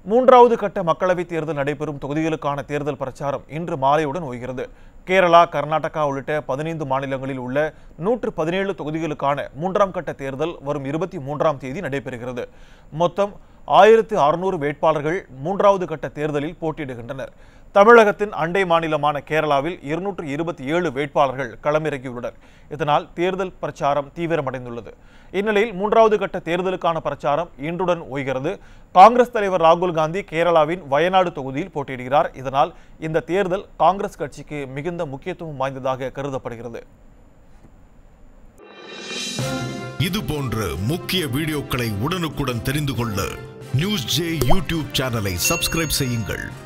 மூன்றாவது கட்ட மக்களவைத் தேர்தல் நடைபெறும் தொகுதிகளுக்கான தேர்தல் பிரச்சாரம் இன்று மாலையுடன் ஓய்கிறது கேரளா கர்நாடகா உள்ளிட்ட பதினைந்து மாநிலங்களில் உள்ள நூற்று பதினேழு தொகுதிகளுக்கான மூன்றாம் கட்ட தேர்தல் வரும் இருபத்தி மூன்றாம் தேதி நடைபெறுகிறது மொத்தம் ஆயிரத்து அறுநூறு வேட்பாளர்கள் மூன்றாவது கட்ட தேர்தலில் போட்டியிடுகின்றனர் தமிழகத்தின் அண்டை மாநிலமான கேரளாவில் இருநூற்று இருபத்தி ஏழு வேட்பாளர்கள் களமிறங்கியுள்ளனர் இதனால் தேர்தல் பிரச்சாரம் தீவிரமடைந்துள்ளது இந்நிலையில் மூன்றாவது கட்ட தேர்தலுக்கான பிரச்சாரம் இன்றுடன் ஓய்கிறது காங்கிரஸ் தலைவர் ராகுல் காந்தி கேரளாவின் வயநாடு தொகுதியில் போட்டியிடுகிறார் இதனால் இந்த தேர்தல் காங்கிரஸ் கட்சிக்கு மிகுந்த முக்கியத்துவம் வாய்ந்ததாக கருதப்படுகிறது இது போன்ற முக்கிய வீடியோக்களை உடனுக்குடன் தெரிந்து கொள்ள நியூஸ் ஜே யூடியூப் சேனலை சப்ஸ்கிரைப் செய்யுங்கள்